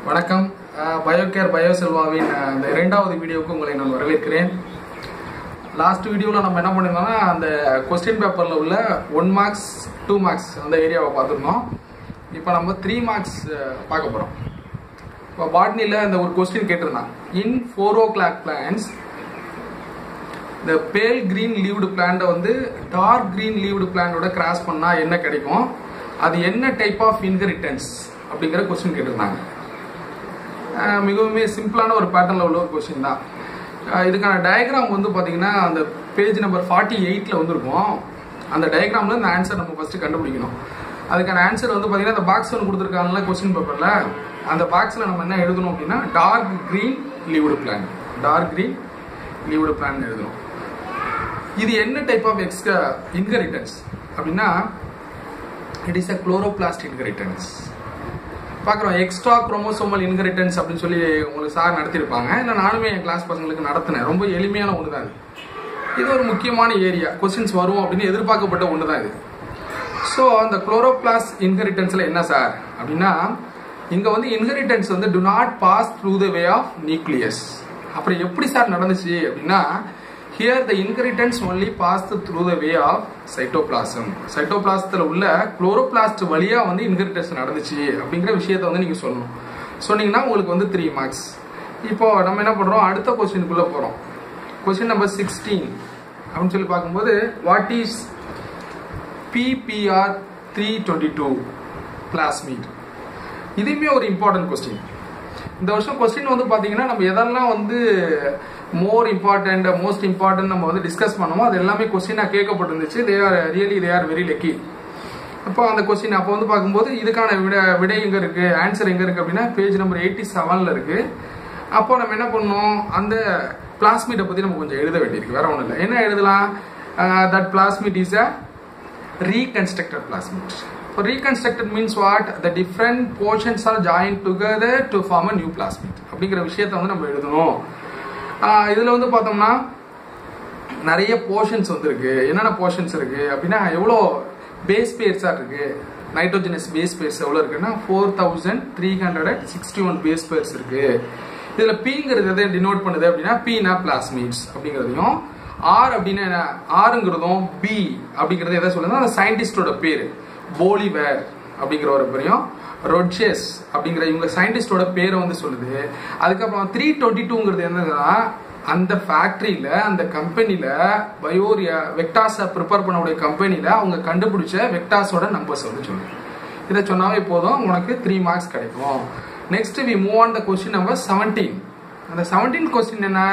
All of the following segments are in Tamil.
வணக்கம் பயோகேர் பயோசெல்வாவின் அஹ், இந்த இரண்டாவது வீடியோவுக்கு உங்களை நான் வரவேற்கிறேன் லாஸ்ட் வீடியோவில் நம்ம என்ன பண்ணிருந்தோம்னா அந்த கொஸ்டின் பேப்பரில் உள்ள ஒன் மார்க்ஸ் டூ மார்க்ஸ் அந்த ஏரியாவை பார்த்துருந்தோம் இப்போ நம்ம த்ரீ மார்க்ஸ் பார்க்க போகிறோம் இப்போ பாட்னியில் இந்த ஒரு கொஸ்டின் கேட்டிருந்தான் in four o'clock plants இந்த பேல் கிரீன் லீவ்டு பிளான்ட்டை வந்து டார்க் கிரீன் லீவ்டு பிளான்ட்டோட கிராஸ் பண்ணால் என்ன கிடைக்கும் அது என்ன டைப் ஆஃப் இன்ஹெரிட்டன்ஸ் அப்படிங்கிற கொஸ்டின் கேட்டிருந்தாங்க அஹ் மிகவுமே சிம்பிளான ஒரு பேட்டர்னில் உள்ள ஒரு கொஸ்டின் தான் அஹ் இதுக்கான டயக்ராம் வந்து பார்த்தீங்கன்னா அந்த பேஜ் நம்பர் ஃபார்ட்டி எயிட்டில் வந்துருக்கும் அந்த டயக்ராமில் இந்த ஆன்சர் நம்ம ஃபஸ்ட்டு கண்டுபிடிக்கணும் அதுக்கான ஆன்சர் வந்து பார்த்தீங்கன்னா அந்த பாக்ஸ் ஒன்று கொடுத்துருக்காங்கல்ல கொஸ்டின் பேப்பரில் அந்த பாக்ஸில் நம்ம என்ன எழுதணும் அப்படின்னா dark green leaved plant dark green leaved plant எழுதணும் இது என்ன டைப் ஆஃப் எக்ஸ் இன்ஹெரிட்டன்ஸ் அப்படின்னா it is a chloroplast inheritance பார்க்குறோம் எக்ஸ்ட்ரா குரோமோசோமல் இன்ஹெரிட்டன்ஸ் அப்படின்னு சொல்லி உங்களுக்கு சார் நடத்தியிருப்பாங்க இல்லை நானுமே என் கிளாஸ் பசங்களுக்கு நடத்தினேன் ரொம்ப எளிமையான ஒன்று தான் இது இது ஒரு முக்கியமான ஏரியா கொஸ்டின்ஸ் வரும் அப்படின்னு எதிர்பார்க்கப்பட்ட ஒன்று தான் இது ஸோ அந்த குளோரோபிளாஸ் இன்ஹெரிட்டன்ஸில் என்ன சார் அப்படின்னா இங்கே வந்து இன்ஹெரிட்டன்ஸ் வந்து do not pass through the way of nucleus அப்புறம் எப்படி சார் நடந்துச்சு அப்படின்னா here the inheritance only pass through the way of cytoplasm சைட்டோபிளாசத்தில் உள்ள குளோரோபிளாஸ்ட் வழியாக வந்து இன்ஹெரிட்டன்ஸ் நடந்துச்சு அப்படிங்கிற விஷயத்தை வந்து நீங்கள் சொல்லணும் சொன்னீங்கன்னா உங்களுக்கு வந்து த்ரீ மார்க்ஸ் இப்போ நம்ம என்ன பண்ணுறோம் அடுத்த கொஸ்டினுக்குள்ளே போகிறோம் கொஸ்டின் நம்பர் சிக்ஸ்டீன் அப்படின்னு சொல்லி பார்க்கும்போது what is pBR three twenty two plasmid இதுவுமே ஒரு இம்பார்ட்டன்ட் கொஸ்டின் இந்த வருஷம் கொஸ்டின் வந்து பார்த்தீங்கன்னா நம்ம எதெல்லாம் வந்து மோர் இம்பார்ட்டன்ட் மோஸ்ட் இம்பார்ட்டன்ட் நம்ம வந்து டிஸ்கஸ் பண்ணோமோ அது எல்லாமே கொஸ்டினாக கேட்கப்பட்டிருந்துச்சு they are really they are very lucky அப்போ அந்த கொஸ்டின் அப்போ வந்து பார்க்கும்போது இதுக்கான விட விடை எங்கே இருக்குது ஆன்சர் எங்கே இருக்குது அப்படின்னா பேஜ் நம்பர் எயிட்டி செவனில் இருக்குது அப்போ நம்ம என்ன பண்ணோம் அந்த பிளாஸ்மீட்டை பற்றி நம்ம கொஞ்சம் எழுத வேண்டியிருக்கு வேற ஒன்றும் இல்லை என்ன எழுதலாம் that plasmid is a reconstructed plasmid. So reconstructed means what? The different portions are joined together to form a new plasmid. அப்படிங்கிற விஷயத்தை வந்து நம்ம எழுதணும் ஆஹ் இதுல வந்து பார்த்தோம்னா நிறைய போர்ஷன்ஸ் வந்துருக்கு என்னென்ன போர்ஷன்ஸ் இருக்கு அப்படின்னா எவ்வளோ பேஸ் பேர்ஸாக இருக்கு நைட்ரோஜனஸ் பேஸ் பேர்ஸ் எவ்வளோ இருக்குன்னா four thousand three hundred sixty one base pairs இருக்கு இதில் பிங்கிறது எதை டினோட் பண்ணுது அப்படின்னா பீனா பிளாஸ்மிட்ஸ் அப்படிங்கிறதையும் ஆர் அப்படின்னு என்ன ஆறுங்கிறதும் பி அப்படிங்கிறது எதை சொல்லுது அந்த சயின்டிஸ்டோட பேர் போலிவேர் அப்படிங்கிற ஒரு பேரையும் ரொட்சேஸ் அப்படிங்கிற இவங்க சயின்டிஸ்டோட பேரை வந்து சொல்லுது அதுக்கப்புறம் த்ரீ டுவெண்ட்டி டூங்கிறது என்னன்னா அந்த ஃபேக்ட்ரியில் அந்த கம்பெனியில் பயோரியா வெக்டாஸை ப்ரிப்பேர் பண்ணக்கூடிய கம்பெனியில் அவங்க கண்டுபிடிச்ச வெக்டாஸோட நம்பர்ஸ் வந்து சொல்லுது இதை சொன்னாவே போதும் உனக்கு த்ரீ மார்க்ஸ் கிடைக்கும் next we move on the question number seventeen அந்த செவன்டீன் கொஸ்டின் என்ன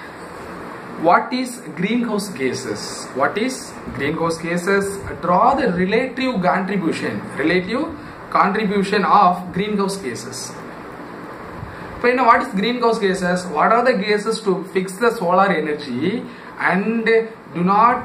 what is greenhouse gases what is greenhouse gases draw the relative contribution relative contribution of greenhouse gases இப்போ என்ன what is greenhouse gases what are the gases to fix the solar energy and to not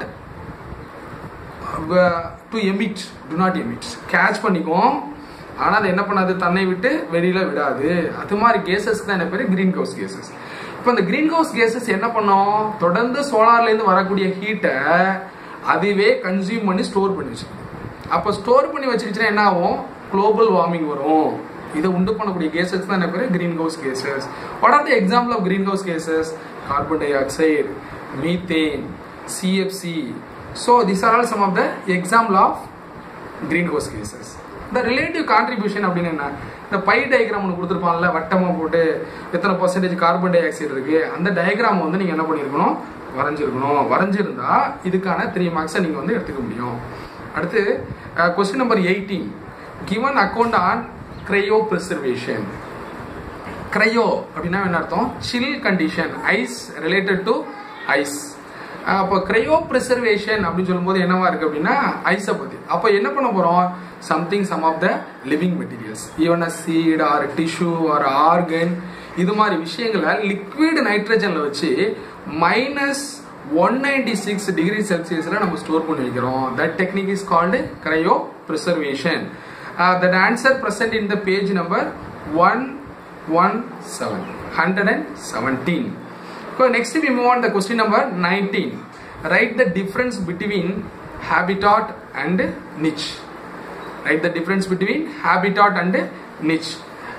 to emit to not emit catch பண்ணிக்கும் ஆனால் அது என்ன பண்ணாது தன்னை விட்டு வெளியில விடாது அது மாதிரி கேசஸ்க்கு தான் என்ன பேர் கிரீன் ஹவுஸ் கேசஸ் இப்போ இந்த கிரீன் ஹவுஸ் கேசஸ் என்ன பண்ணும் தொடர்ந்து சோலார்லேருந்து வரக்கூடிய ஹீட்டை அதுவே கன்சியூம் பண்ணி ஸ்டோர் பண்ணி வச்சுக்கணும் அப்போ ஸ்டோர் பண்ணி வச்சுக்கிச்சுன்னா என்ன ஆகும் குளோபல் வார்மிங் வரும் இதை உண்டு பண்ணக்கூடிய கேசஸ் தான் என்ன பேர் greenhouse gases what are the example of greenhouse gases carbon dioxide methane CFC so this are all some of the example of greenhouse gases இந்த ரிலேட்டிவ் கான்ட்ரிபியூஷன் அப்படின்னு என்ன இந்த பை டயக்ராம் ஒன்று கொடுத்துருப்பான்ல வட்டமாக போட்டு எத்தனை பர்சன்டேஜ் கார்பன் டை ஆக்சைடு இருக்கு அந்த டயக்ராம் வந்து நீங்கள் என்ன பண்ணியிருக்கணும் வரைஞ்சிருக்கணும் வரைஞ்சிருந்தா இதுக்கான த்ரீ மார்க்ஸை நீங்கள் வந்து எடுத்துக்க முடியும் அடுத்து question number eighteen given account on cryopreservation cryo அப்படின்னா என்ன அர்த்தம் chill condition ice related to ice அப்போ கிரையோ ப்ரிசர்வேஷன் அப்படின்னு சொல்லும்போது என்னவா இருக்கு அப்படின்னா ஐஸை பற்றி அப்போ என்ன பண்ண போகிறோம் something some of the living materials even a seed or tissue or organ இது மாதிரி விஷயங்களை லிக்விட் நைட்ரஜனில் வச்சு minus one ninety six degree செல்சியஸில் நம்ம ஸ்டோர் பண்ணி வைக்கிறோம் that technique is called cryopreservation that answer present in the page number one one seven hundred and seventeen So next we move on the question number 19. Write the difference between habitat and niche. Write the difference between habitat and niche.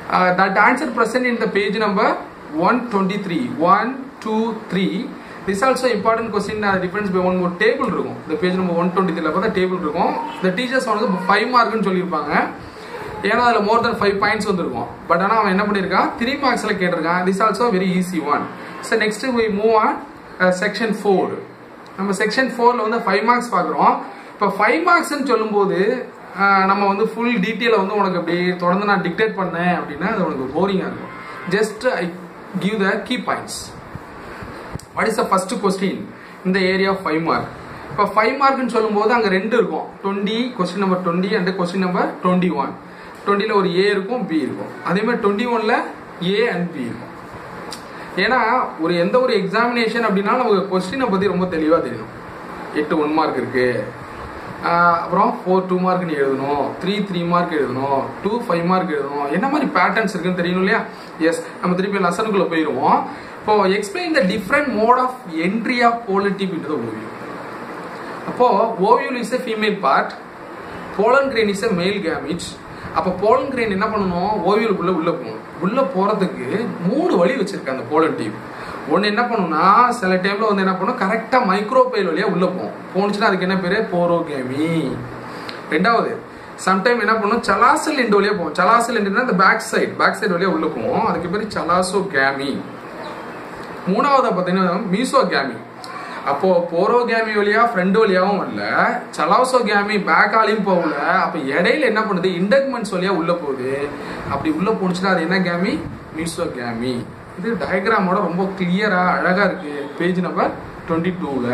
That answer present in the page number one twenty three one two three this also important question difference by one ஒரு டேபிள் இருக்கும் இந்த பேஜ் நம்பர் ஒன் டுவெண்ட்டி த்ரீல பார்த்தா டேபிள் இருக்கும் இந்த டீச்சர்ஸ் வந்து ஃபைவ் மார்க்னு சொல்லியிருப்பாங்க ஏன்னா அதில் மோர் தென் ஃபைவ் பாயிண்ட்ஸ் வந்துருக்கும் பட் ஆனால் அவன் என்ன பண்ணியிருக்கான் த்ரீ மார்க்ஸில் கேட்டிருக்கான் this also very easy one so next we move on section four நம்ம செக்ஷன் ஃபோரில் வந்து ஃபைவ் மார்க்ஸ் பார்க்குறோம் இப்போ ஃபைவ் மார்க்ஸ்னு சொல்லும்போது அஹ், நம்ம வந்து ஃபுல் டீட்டெயிலை வந்து உனக்கு அப்படி தொடர்ந்து நான் டிக்டேட் பண்ணேன் அப்படின்னா அது உனக்கு போரிங்காக இருக்கும் just I give the key points what is the first question இந்த ஏரியா ஃபைவ் மார்க் இப்போ ஃபைவ் மார்க்னு சொல்லும்போது அங்கே ரெண்டு இருக்கும் twenty question number twenty and question number twenty one டுவெண்ட்டியில் ஒரு ஏ இருக்கும் பி இருக்கும் அதே மாதிரி டுவெண்ட்டி ஒனில் ஏ அண்ட் பி இருக்கும் ஏன்னா ஒரு எந்த ஒரு எக்ஸாமினேஷன் அப்படின்னா நமக்கு கொஸ்டினை பற்றி ரொம்ப தெளிவாக தெரியணும் எட்டு ஒன் மார்க் இருக்கு ஆஹ் அப்புறம் ஃபோர் டூ மார்க் நீ எழுதணும் த்ரீ த்ரீ மார்க் எழுதணும் டூ ஃபைவ் மார்க் எழுதணும் என்ன மாதிரி பேட்டர்ன்ஸ் இருக்குன்னு தெரியணும் இல்லையா எஸ் நம்ம திருப்பி லெசனுக்குள்ள போயிடுவோம் இப்போ explain the different mode of entry of போலிட்டிவ் இன்டு த ஓவியம் அப்போ ovum is a female part pollen grain is a male gamete அப்போ போலன் கிரெயின் என்ன பண்ணணும் ஓவியலுக்குள்ள உள்ள போகணும் உள்ள போறதுக்கு மூணு வழி வச்சிருக்கு அந்த போலன் டியூப் ஒன்று என்ன பண்ணும்னா சில டைம்ல வந்து என்ன பண்ணும் கரெக்டாக மைக்ரோபைல் வழியா உள்ள போகும் போனுச்சுன்னா அதுக்கு என்ன பேரு போரோகேமி ரெண்டாவது சம்டைம் என்ன பண்ணும் சலாசல் எண்டு வழியா போகும் சலாசல் எண்டுனா இந்த பேக் சைடு பேக் சைடு வழியா உள்ள போகும் அதுக்கு பேர் சலாசோ கேமி மூணாவது பார்த்தீங்கன்னா மீசோ கேமி அப்போ போரோகேமி வழியா ஃப்ரண்ட் வழியாவும் வரல சலாசோகேமி பேக்காலையும் போகல அப்ப இடையில என்ன பண்ணுது இண்டக்மெண்ட்ஸ் வழியா உள்ள போகுது அப்படி உள்ள போனுச்சுன்னா அது என்ன கேமி மீசோ கேமி இது டயக்ராமோட ரொம்ப கிளியரா அழகா இருக்கு பேஜ் நம்பர் டுவெண்ட்டி டூல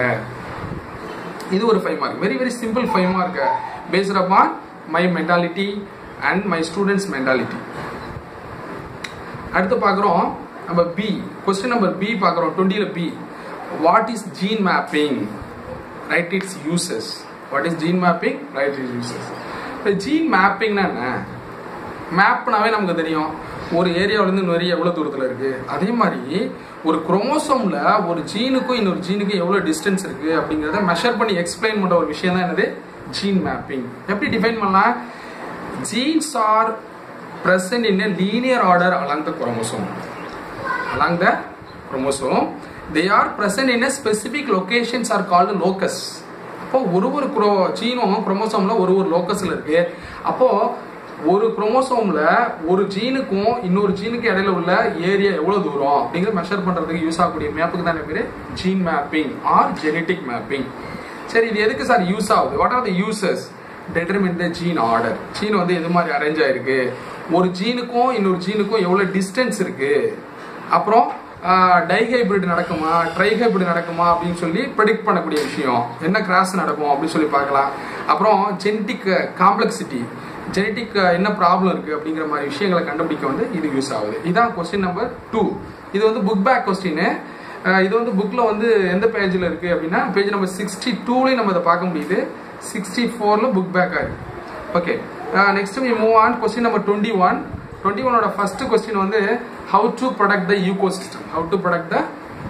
இது ஒரு five mark very very simple five mark based upon my mentality and my students mentality அடுத்து பார்க்குறோம் நம்ம பி கொஸ்டின் நம்பர் பி பார்க்குறோம் டுவெண்ட்டியில் B what is gene mapping write its uses what is gene mapping write its uses இப்போ ஜீன் மேப்பிங்னா என்ன மேப்னாவே நமக்கு தெரியும் ஒரு ஏரியாவிலேருந்து இன்னொரு எவ்வளோ தூரத்தில் இருக்கு அதே மாதிரி ஒரு குரோமோசோம்ல ஒரு ஜீனுக்கும் இன்னொரு ஜீனுக்கும் எவ்வளோ டிஸ்டன்ஸ் இருக்கு அப்படிங்கிறத மெஷர் பண்ணி எக்ஸ்பிளைன் பண்ணுற ஒரு விஷயம் தான் என்னது ஜீன் மேப்பிங் எப்படி டிஃபைன் பண்ணலாம் genes are present in a linear order along the chromosome along the chromosome they are present in a specific locations are called locus அப்போ ஒரு ஒரு குரோ ஜீனும் குரோமோசோம்ல ஒரு ஒரு லோக்கஸ்ல இருக்கு அப்போ ஒரு குரோமோசோம்ல ஒரு ஜீனுக்கும் இன்னொரு ஜீனுக்கு இடையில உள்ள ஏரியா எவ்வளவு தூரம் அப்படிங்கிற மெஷர் பண்றதுக்கு யூஸ் ஆகக்கூடிய மேப்புக்கு தான் பேரு gene mapping or genetic mapping சரி இது எதுக்கு சார் யூஸ் ஆகுது what are the uses determine the gene order gene வந்து எது மாதிரி அரேஞ்ச் ஆயிருக்கு ஒரு ஜீனுக்கும் இன்னொரு ஜீனுக்கும் எவ்வளவு டிஸ்டன்ஸ் இருக்கு அப்புறம் டைஹைபிரிட் நடக்குமா ட்ரைஹைபிரிட் நடக்குமா அப்படின்னு சொல்லி ப்ரெடிக்ட் பண்ணக்கூடிய விஷயம் என்ன கிராஸ் நடக்கும் அப்படின்னு சொல்லி பார்க்கலாம் அப்புறம் ஜெனட்டிக் காம்ப்ளெக்சிட்டி ஜெனட்டிக் என்ன ப்ராப்ளம் இருக்கு அப்படிங்கிற மாதிரி விஷயங்களை கண்டுபிடிக்க வந்து இது யூஸ் ஆகுது இதான் கொஸ்டின் நம்பர் டூ இது வந்து புக் பேக் கொஸ்டின் இது வந்து புக்ல வந்து எந்த பேஜ்ல இருக்கு அப்படின்னா பேஜ் நம்பர் சிக்ஸ்டி டூலையும் நம்ம இதை பார்க்க முடியுது சிக்ஸ்டி ஃபோர்ல புக் பேக் ஆகுது okay next we move on question number twenty one twenty ஒனோட ஃபர்ஸ்ட் கொஸ்டின் வந்து how to protect the ecosystem how to protect the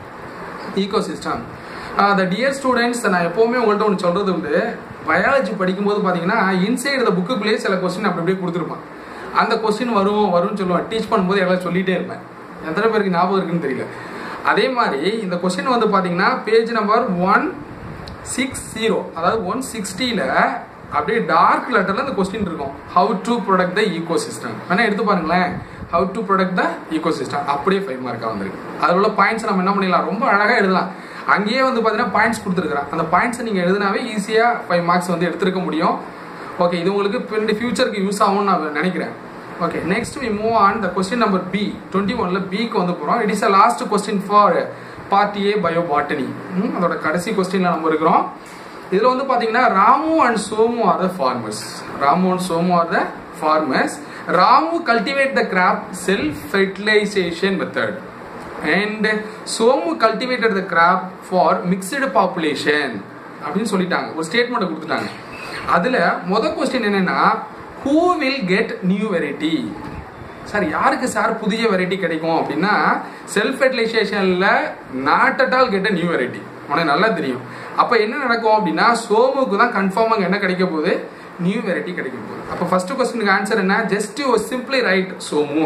ecosystem the dear students நான் எப்போவுமே உங்கள்கிட்ட ஒன்று சொல்றது உண்டு பயாலஜி படிக்கும்போது பார்த்தீங்கன்னா இன்சைடு த புக்குக்குள்ளேயே சில கொஸ்டின் அப்படி அப்படியே கொடுத்துருப்பான் அந்த கொஸ்டின் வரும் வரும்னு சொல்லுவேன் டீச் பண்ணும்போது எல்லாம் சொல்லிட்டே இருப்பேன் எத்தனை பேருக்கு ஞாபகம் இருக்குன்னு தெரியல அதே மாதிரி இந்த கொஸ்டின் வந்து பார்த்தீங்கன்னா page number one six zero அதாவது ஒன் சிக்ஸ்டியில் அப்படியே டார்க் லெட்டரில் இந்த கொஸ்டின் இருக்கும் how to protect the ecosystem வேணா எடுத்து பாருங்களேன் how to protect the ecosystem அப்படியே ஃபைவ் மார்க்காக வந்திருக்கு அதில் உள்ள பாயிண்ட்ஸ் நம்ம என்ன பண்ணிடலாம் ரொம்ப அழகாக எழுதலாம் அங்கேயே வந்து பார்த்தீங்கன்னா பாயிண்ட்ஸ் கொடுத்துருக்குறேன் அந்த பாயிண்ட்ஸை நீங்கள் எழுதினாவே ஈஸியாக ஃபைவ் மார்க்ஸ் வந்து எடுத்துருக்க முடியும் ஓகே இது உங்களுக்கு பின்னாடி ஃபியூச்சருக்கு யூஸ் ஆகும்னு நான் நினைக்கிறேன் okay next we move on the question number B twenty ஒன்ல பிக்கு வந்து போகிறோம் it is a last question for part A bio botany அதோட கடைசி கொஸ்டின்ல நம்ம இருக்கிறோம் இதுல வந்து பாத்தீங்கன்னா Ramu and Somu are the farmers Ramu and Somu are the farmers Ramu cultivate the crop self fertilization method and Somu cultivated the crop for mixed population அப்படின்னு சொல்லிட்டாங்க ஒரு ஸ்டேட்மெண்ட் கொடுத்துட்டாங்க அதுல முத கொஸ்டின் என்னன்னா who will get new variety sir யாருக்கு சார் புதிய வெரைட்டி கிடைக்கும் அப்படின்னா செல்ஃப் ஃபெர்டிலைசேஷன்ல not at all get a new variety உனக்கு நல்லா தெரியும் அப்ப என்ன நடக்கும் அப்படின்னா சோமுக்கு தான் கன்ஃபார்மாக என்ன கிடைக்க போகுது நியூ வெரைட்டி கிடைக்க போகுது அப்போ ஃபர்ஸ்ட் கொஸ்டினுக்கு ஆன்சர் என்ன just you simply write Somu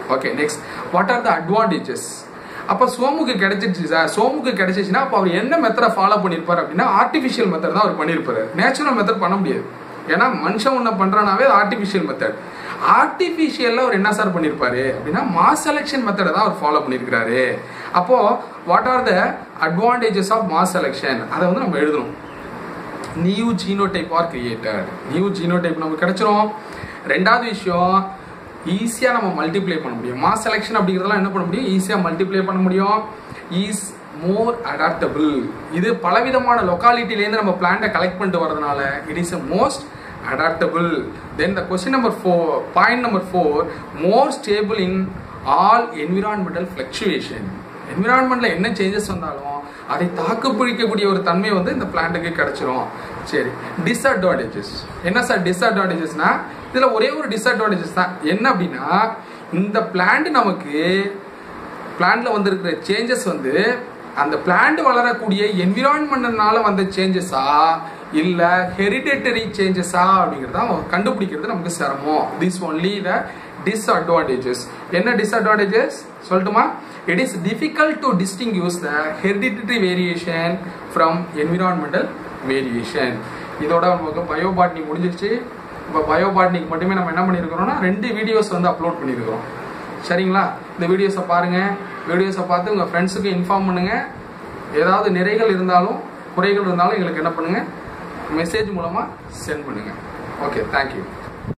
okay next what are the advantages அப்போ சோமுக்கு கிடைச்சிருச்சு சார் சோமுக்கு கிடைச்சிச்சுன்னா அப்போ அவர் என்ன மெத்தடை ஃபாலோ பண்ணியிருப்பார் அப்படின்னா ஆர்டிஃபிஷியல் மெத்தட் தான் அவர் பண்ணியிருப்பாரு நேச்சுரல் மெத்தட் பண்ண முடியாது ஏன்னா மனுஷன் ஒன்று பண்ணுறனாவே அது ஆர்டிஃபிஷியல் மெத்தட் ஆர்டிஃபிஷியலில் அவர் என்ன சார் பண்ணியிருப்பாரு அப்படின்னா மாஸ் செலெக்ஷன் மெத்தடை தான் அவர் ஃபாலோ பண்ணியிருக்கிறாரு அப்போ what are the advantages of mass selection அதை வந்து நம்ம எழுதணும் new genotype are created new genotype நமக்கு கிடைச்சிரும் ரெண்டாவது விஷயம் ஈஸியாக நம்ம மல்டிப்ளை பண்ண முடியும் மாஸ் செலெக்ஷன் அப்படிங்கிறதெல்லாம் என்ன பண்ண முடியும் ஈஸியாக மல்டிப்ளை பண்ண முடியும் ஈஸ் மோர் அடாப்டபிள் இது பலவிதமான லொக்காலிட்டிலேருந்து நம்ம பிளான்ட்டை கலெக்ட் பண்ணிட்டு வரதுனால it is a most adaptable then the question number four point number four more stable in all environmental fluctuation என்விரான்மெண்ட்ல என்ன சேஞ்சஸ் வந்தாலும் அதை தாக்கு பிடிக்கக்கூடிய ஒரு தன்மை வந்து இந்த பிளான்ட்டுக்கு கிடைச்சிரும் சரி டிஸ்அட்வான்டேஜஸ் என்ன சார் டிஸ்அட்வான்டேஜஸ்னா இதுல ஒரே ஒரு டிஸ்அட்வான்டேஜஸ் தான் என்ன அப்படின்னா இந்த பிளான்ட் நமக்கு பிளான்ட்ல வந்திருக்கிற சேஞ்சஸ் வந்து அந்த பிளான்ட் வளரக்கூடிய என்விரான்மெண்ட்னால வந்த சேஞ்சஸா இல்ல ஹெரிடேட்டரி சேஞ்சஸா அப்படிங்கறத கண்டுபிடிக்கிறது நமக்கு சிரமம் திஸ் ஒன்லி த டிஸ்அட்வான்டேஜஸ் என்ன டிஸ்அட்வான்டேஜஸ் சொல்லட்டுமா it is difficult to distinguish the hereditary variation from environmental variation இதோட நமக்கு பயோபாட்னி முடிஞ்சிருச்சு இப்போ பயோபாட்னிக்கு மட்டுமே நம்ம என்ன பண்ணியிருக்கிறோம்னா ரெண்டு வீடியோஸ் வந்து அப்லோட் பண்ணியிருக்கிறோம் சரிங்களா இந்த வீடியோஸை பாருங்க வீடியோஸை பார்த்து உங்கள் ஃப்ரெண்ட்ஸுக்கு இன்ஃபார்ம் பண்ணுங்க ஏதாவது நிறைகள் இருந்தாலும் குறைகள் இருந்தாலும் எங்களுக்கு என்ன பண்ணுங்க மெசேஜ் மூலமாக சென்ட் பண்ணுங்க ஓகே தேங்க்யூ